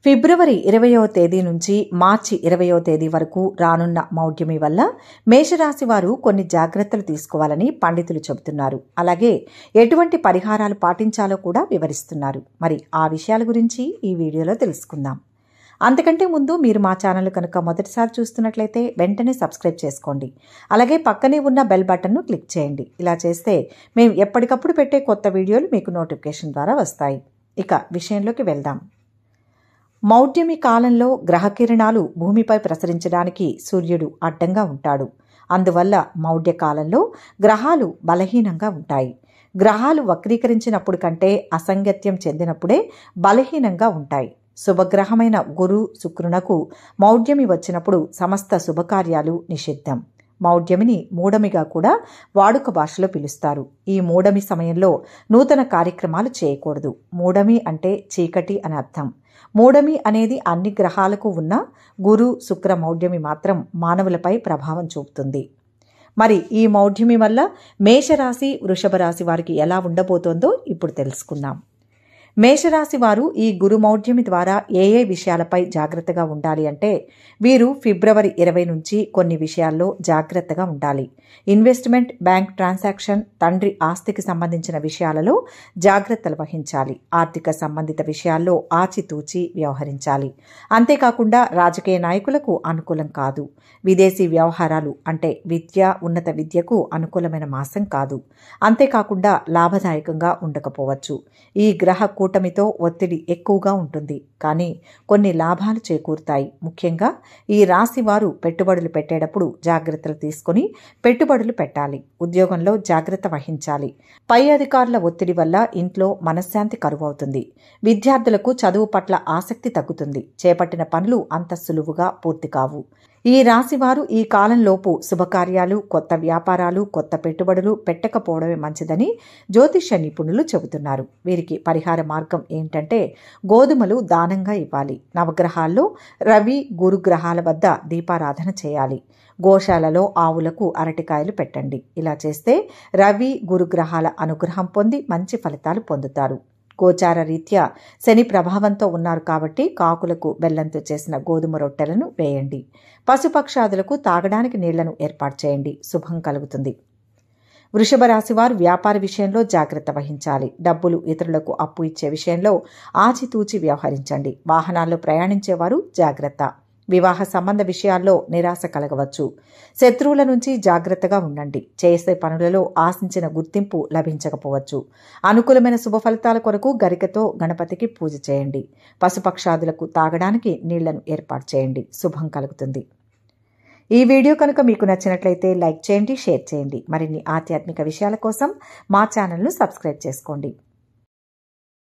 ఫిబ్రవరి ఇరవయో తేదీ నుంచి మార్చి ఇరవయో తేదీ వరకు రానున్న మౌఢ్యమి వల్ల మేషరాశి వారు కొన్ని జాగ్రత్తలు తీసుకోవాలని పండితులు చెబుతున్నారు అలాగే ఎటువంటి పరిహారాలు పాటించాలో కూడా వివరిస్తున్నారు మరి ఆ విషయాల గురించి ఈ వీడియోలో తెలుసుకుందాం అంతకంటే ముందు మీరు మా ఛానల్ కనుక మొదటిసారి చూస్తున్నట్లయితే వెంటనే సబ్స్క్రైబ్ చేసుకోండి అలాగే పక్కనే ఉన్న బెల్ బటన్ను క్లిక్ చేయండి ఇలా చేస్తే మేము ఎప్పటికప్పుడు పెట్టే కొత్త వీడియోలు మీకు నోటిఫికేషన్ ద్వారా వస్తాయి ఇక విషయంలోకి వెళ్దాం మౌఢ్యమి కాలంలో గ్రహకిరణాలు భూమిపై ప్రసరించడానికి సూర్యుడు అడ్డంగా ఉంటాడు అందువల్ల మౌఢ్య కాలంలో గ్రహాలు బలహీనంగా ఉంటాయి గ్రహాలు వక్రీకరించినప్పుడు కంటే అసంగత్యం చెందినప్పుడే బలహీనంగా ఉంటాయి శుభగ్రహమైన గురు శుక్రునకు మౌఢ్యమి వచ్చినప్పుడు సమస్త శుభకార్యాలు నిషిద్ధం మౌఢ్యమిని మూఢమిగా కూడా వాడుక భాషలో పిలుస్తారు ఈ మూఢమి సమయంలో నూతన కార్యక్రమాలు చేయకూడదు మూఢమి అంటే చీకటి అని అర్థం మూఢమి అనేది అన్ని గ్రహాలకు ఉన్న గురు శుక్ర మౌఢ్యమి మాత్రం మానవులపై ప్రభావం చూపుతుంది మరి ఈ మౌఢ్యమి వల్ల మేషరాశి వృషభ రాశి వారికి ఎలా ఉండబోతోందో ఇప్పుడు తెలుసుకుందాం మేషరాశి వారు ఈ గురుమౌఢ్యమి ద్వారా ఏ ఏ విషయాలపై జాగ్రత్తగా ఉండాలి అంటే వీరు ఫిబ్రవరి ఇరవై నుంచి కొన్ని విషయాల్లో జాగ్రత్తగా ఉండాలి ఇన్వెస్ట్మెంట్ బ్యాంక్ ట్రాన్సాక్షన్ తండ్రి ఆస్తికి సంబంధించిన విషయాలలో జాగ్రత్తలు వహించాలి ఆర్థిక సంబంధిత విషయాల్లో ఆచితూచి వ్యవహరించాలి అంతేకాకుండా రాజకీయ నాయకులకు అనుకూలం కాదు విదేశీ వ్యవహారాలు అంటే విద్య ఉన్నత విద్యకు అనుకూలమైన మాసం కాదు అంతేకాకుండా లాభదాయకంగా ఉండకపోవచ్చు ఈ గ్రహ కూటమితో ఒత్తిడి ఎక్కువగా ఉంటుంది కానీ కొన్ని లాభాలు చేకూరుతాయి ముఖ్యంగా ఈ రాశి వారు పెట్టుబడులు పెట్టేటప్పుడు జాగ్రత్తలు తీసుకుని పెట్టుబడులు పెట్టాలి ఉద్యోగంలో జాగ్రత్త వహించాలి పై అధికారుల ఒత్తిడి వల్ల ఇంట్లో మనశ్శాంతి కరువవుతుంది విద్యార్థులకు చదువు పట్ల ఆసక్తి తగ్గుతుంది చేపట్టిన పనులు అంత సులువుగా పూర్తి కావు ఈ రాశివారు ఈ కాలంలోపు శుభకార్యాలు కొత్త వ్యాపారాలు కొత్త పెట్టుబడులు పెట్టకపోవడమే మంచిదని జ్యోతిష్య నిపుణులు చెబుతున్నారు వీరికి పరిహార మార్గం ఏంటంటే గోధుమలు దానంగా ఇవ్వాలి నవగ్రహాల్లో రవి గురుగ్రహాల వద్ద దీపారాధన చేయాలి గోశాలలో ఆవులకు అరటికాయలు పెట్టండి ఇలా చేస్తే రవి గురుగ్రహాల అనుగ్రహం పొంది మంచి ఫలితాలు పొందుతారు గోచార రీత్యా శని ప్రభావంతో ఉన్నారు కాబట్టి కాకులకు బెల్లంతో చేసిన గోధుమ రొట్టెలను వేయండి పశుపక్షాదులకు తాగడానికి నీళ్లను ఏర్పాటు చేయండి శుభం కలుగుతుంది వృషభ రాశి వారు వ్యాపార విషయంలో జాగ్రత్త వహించాలి డబ్బులు ఇతరులకు అప్పు ఇచ్చే విషయంలో ఆచితూచి వ్యవహరించండి వాహనాల్లో ప్రయాణించేవారు జాగ్రత్త వివాహ సంబంధ విషయాల్లో నిరాశ కలగవచ్చు శత్రువుల నుంచి జాగ్రత్తగా ఉండండి చేసే పనులలో ఆశించిన గుర్తింపు లభించకపోవచ్చు అనుకూలమైన శుభ ఫలితాల కొరకు గరికతో గణపతికి పూజ చేయండి పశుపక్షాదులకు తాగడానికి నీళ్లను ఏర్పాటు చేయండి శుభం కలుగుతుంది ఈ వీడియో కనుక మీకు నచ్చినట్లయితే లైక్ చేయండి షేర్ చేయండి మరిన్ని ఆధ్యాత్మిక విషయాల కోసం మా ఛానల్ను సబ్స్క్రైబ్ చేసుకోండి